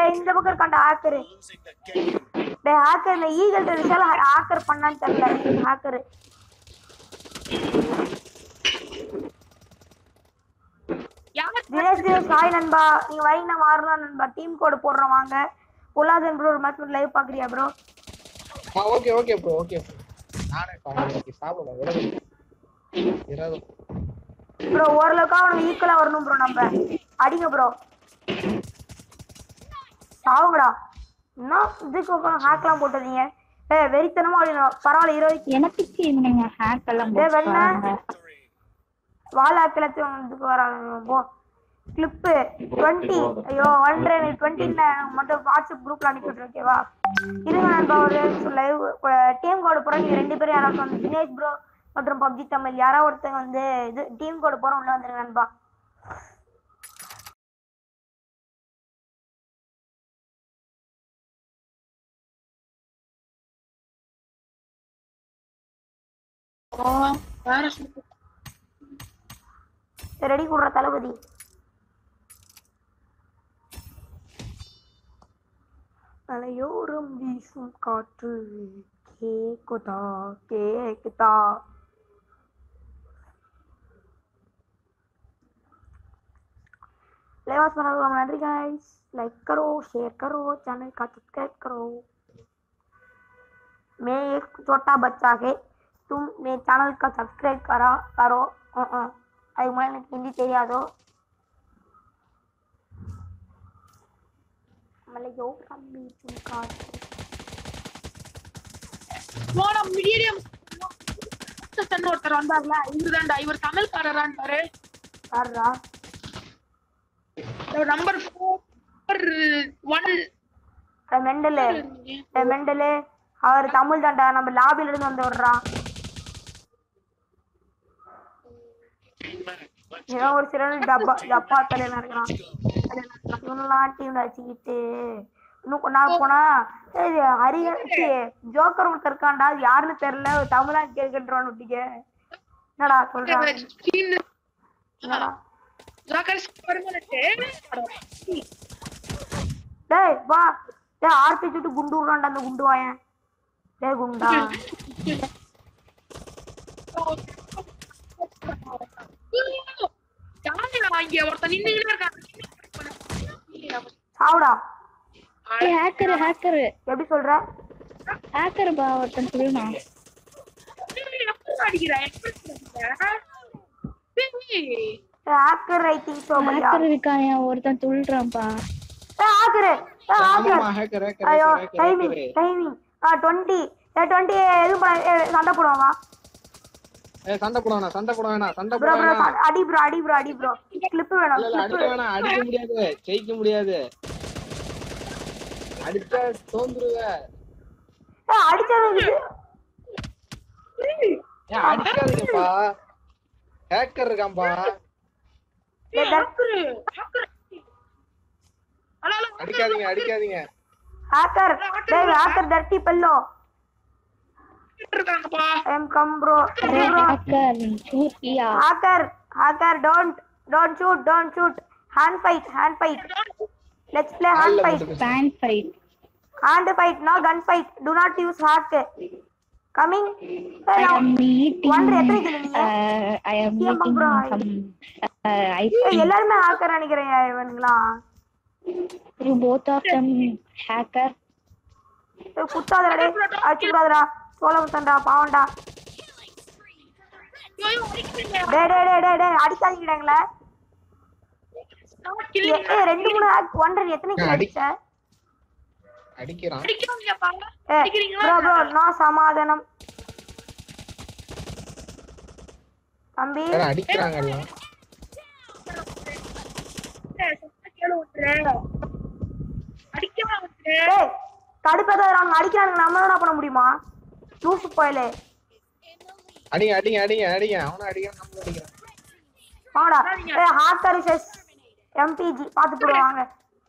டேய் இந்த பக்கம் இருக்கான்டா ஹேக்கர் டேய் ஹேக்கர் இந்த ஈகல் ரிசால ஹேக்கர் பண்ணான்னு தெரியல ஹேக்கர் யார் தினேஷ் தினேஷ் ஹாய் நண்பா நீங்க வரீங்கன்னா மாறலாம் நண்பா டீம் கோடு போடுறோம் வாங்க பொல்லாதன் ப்ரோ ஒரு மேட்ச் லைவ் பாக்குறியா ப்ரோ ஆ ஓகே ஓகே ப்ரோ ஓகே நானே பாருங்க சாப்பிட விட இருபது ப்ரோ ஓரளவுக்கு அவனுக்கு ஈக்குவலா வரணும் ப்ரோ நம்ம அடிங்க ப்ரோ சாவுங்கடா இன்னும் இதுக்கு உட்காந்து ஹேக்லாம் போட்டுறீங்க ஏ வெறித்தனமா அடிக்கணும் பரவாயில்ல இருபது எனக்கு இவனுங்க ஹேக் எல்லாம் டேய், போட்டு வெண்ணா. வராங்க. வால் ஆக்கிலத்தையும் இதுக்கு வராங்க போ கிளிப்பு டுவெண்ட்டி ஐயோ ஒன்றரை டுவெண்ட்டில மட்டும் வாட்ஸ்அப் குரூப்ல அனுப்பிவிட்டு ஓகேவா இருங்க நண்பா ஒரு லைவ் டீம் கோடு போறோம் நீங்க ரெண்டு பேரும் யாராவது வந்து தினேஷ் ப்ரோ மற்றும் பப்ஜி தமிழ் யாராவது ஒருத்தங்க வந்து இது டீம் கோடு போறோம் உள்ள வந்துருங்க நண்பா வேற ரெடி கூடுற தளபதி அலையோரம் வீசும் காற்று கேக்குதா கேக்குதா लेवास बना दो नंबर गाइस लाइक करो शेयर करो चैनल का सब्सक्राइब करो मैं एक छोटा बच्चा है तुम मेरे चैनल का सब्सक्राइब करा करो அதுக்கு மேலே எனக்கு ஹிந்தி தெரியாதோ மலையோரம் வீசும் காற்று போன மீடியம் ஒருத்தர் வந்தார்ல இவருதான்டா இவர் தமிழ்காரரான் பாரு யாருடா நம்பர் ஃபோர் ஒன் அட மெண்டலு அட மெண்டலு அவர் தமிழ் தான்டா நம்ம லாபில இருந்து வந்து விடுறான் ஏதோ ஒரு சில டப்பா டப்பா தலையில இருக்கிறான் இவனெல்லாம் டீம்ல வச்சுக்கிட்டு இன்னும் கொஞ்ச நாள் போனா ஏய், ஹரிகர் ச்சீ, ஜோக்கர் ஒருத்தர் இருக்கான்டா அது யாருன்னு தெரியல ஒரு தமிழா கேட்கன்றான் விட்டீங்க என்னடா சொல்றான் என்னடா டேய் வா டேய் ஆர்பி சுட்டு குண்டு விடுறான்டா அந்த குண்டு வாயன் டேய் குண்டா இங்க ஒருத்தன் நின்னுகிட்டே இருக்கான் சாவுடா ஏய் ஹேக்கர் ஹேக்கர் எப்படி சொல்ற ஹேக்கர் பா ஒருத்தன் சொல்லுவான் ஹேக்கர் ரைட்டிங் சோ பையா ஹேக்கர் இருக்கான் ஒருத்தன் துள்ளுறான்ப்பா ஏய் ஹேக்கர் ஏய் ஹேக்கர் ஆமாமா ஹேக்கர் ஹேக்கர் ஐயோ ஹேக்கர் டைமிங் ஹேக்கர் டைமிங் ஆ 20 ஏ 20 எது பண்ண ஏய், சண்டை போடுவாங்க ஏய் சண்டை போட வேணாம் சண்டை போட வேணாம் சண்டை ப்ரோ போட ப்ரோ வேணாம் அடி ப்ரோ அடி ப்ரோ அடி ப்ரோ கிளிப் வேணும் இல்ல இல்ல clip அடிக்க வேணாம் அடிக்க முடியாது ஜெயிக்க முடியாது அடிச்சா தோந்துருவ ஏய் அடிச்சது ஏன் அடிக்காதீங்கப்பா ஹேக்கர் இருக்கான்பா அடிக்காதீங்க அடிக்காதீங்க ஹேக்கர் டேய் ஹேக்கர் டர்ட்டி பெல்லோ இருக்காங்கப்பா I am come bro bro hacker சூட்டியா hacker hacker don't don't shoot don't shoot hand fight hand fight let's play hand ஆள்ல fight போட்டு fan fight hand fight no gun fight do not use hack coming I hey, am now- eating ஒன்றரை எத்தனை kilo நீங்க uh, I am ஏம்மா eating bro? some uh, ice ஏய், cream. எல்லாருமே hacker நினைக்கிறேன் இவனுங்களா You both of them hacker. ஏய், குத்தாதடா டேய் அடிச்சுடாதடா சோழ குத்தண்டா பாவண்டா டேய் டேய் டேய் டேய் டேய் அடிக்காதீங்கடாங்களே ஏய் ஏய், ரெண்டு மூணு hack ஒன்றரை எத்தனை கிலோ அடி- அடிச்ச அடிக்கிறான் ஏய் ப்ரோ ப்ரோ நோ சமாதானம் தம்பி வேற அடிக்கிறாங்க எல்லாம் டேய் கடுப்பேதாவது அவங்க அடிக்கிறானுங்க நம்ம என்ன பண்ண முடியுமா லூசு போயலே அடிங்க அடிங்க அடிங்க அடிங்க அவனும் அடிக்கிறான் நம்மளும் அடிக்கிறான் வாடா ஏய் ஹாக்கர் செஸ் எம்பிஜி பாத்து போடுவாங்க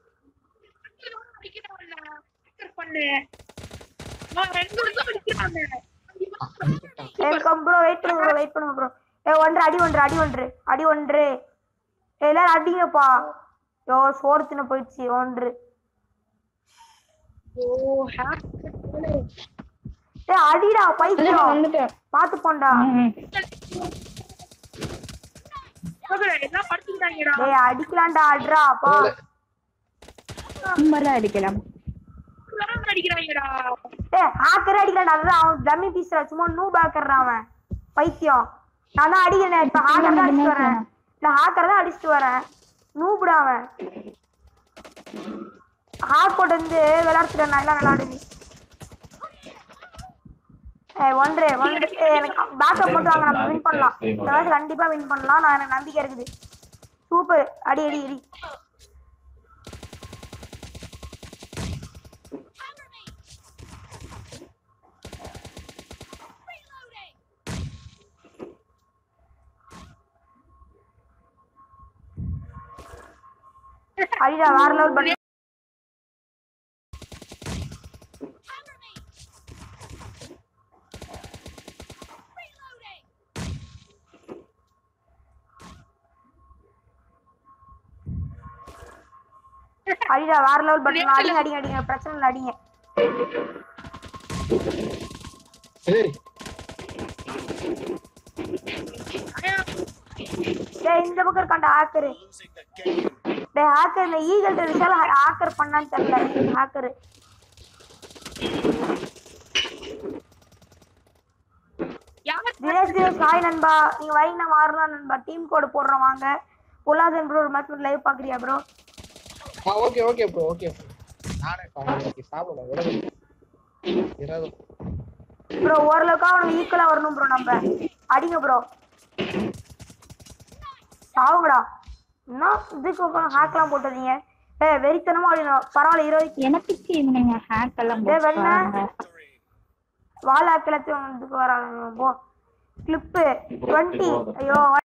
ஏய் ப்ரோ வெயிட் பண்ணுங்க ப்ரோ வெயிட் பண்ணுங்க ப்ரோ ஏய் ஒன்று அடி ஒன்று அடி ஒன்று அடி ஒன்று ஏய் எல்லாரும் அடிங்கப்பா யோ சோறு தின்ன போயிடுச்சு ஒன்று ஓ ஹேக் ஏய் அடிடா பைத்தியம் வந்துட்டேன் பாத்து போண்டா ம். எல்லாம் படுத்துக்கிட்டாங்கடா டேய் அடிக்கலாம்டா அட்ரா அப்பா சும்மாதான் அடிக்கலாம் எல்லாரும் அடிக்கிறாங்கடா ஏய் ஹாக்கர் அடிக்கலாம்டா அதுதான் அவன் டம்மி பீஸ்ல சும்மா நூ பேக்கர்றான் அவன் பைத்தியம் நான் தான் அடிக்கிறேன் இப்ப ஹாக்கர் தான் அடிச்சுட்டு வரேன் இல்ல ஹாக்கர் தான் அடிச்சுட்டு வரேன் நூபுடா அவன் ஹாக் போட்டு வந்து விளையாடுறேன் நல்லா விளையாடுது ஏய் ஒன்று ஒன்று ஏய், எனக்கு பேக்கப் போட்டு வாங்க நம்ம வின் பண்ணலாம் இந்த மேட்ச் கண்டிப்பா வின் பண்ணலாம் நான் எனக்கு நம்பிக்கை இருக்குது சூப்பர் அடி அடி அடி அடிடா வேற லெவல் பண்ணி அடிடா வேற லெவல் பண்ணி அடிங்க அடிங்க அடிங்க பிரச்சனை இல்லை அடிங்க சரி டேய் இந்த பக்கம் இருக்கான்டா ஹாக்கர் டேய் ஹாக்கர் இந்த ஈகல் விஷயம் ஹாக்கர் பண்ணான்னு தெரியல ஹாக்கர் யார் தினேஷ் தினேஷ் ஹாய் நண்பா நீங்க வரீங்கன்னா மாறலாம் நண்பா டீம் கோடு போடுறோம் வாங்க பொல்லாதன் ப்ரோ ஒரு மேட்ச் லைவ் பாக்குறியா ப்ரோ ஆ ஓகே ஓகே ப்ரோ ஓகே நானே இன்னைக்கு சாப்பிடல விடுங்க இருபது ப்ரோ ஓரளவுக்கு அவனுக்கு ஈக்குவலா வரணும் ப்ரோ நம்ம அடிங்க ப்ரோ சாவுங்கடா இன்னும் இதுக்கு உட்காந்து ஹேக்லாம் போட்டுறீங்க ஏ வெறித்தனமா அடிக்கணும் பரவாயில்ல இருபது எனக்கு இவனுங்க ஹேக் எல்லாம் டேய் போட்டு வெண்ணா. வராங்க. வாழ கிளச்சு இதுக்கு வராங்க போ கிளிப்பு டுவெண்ட்டி ஐயோ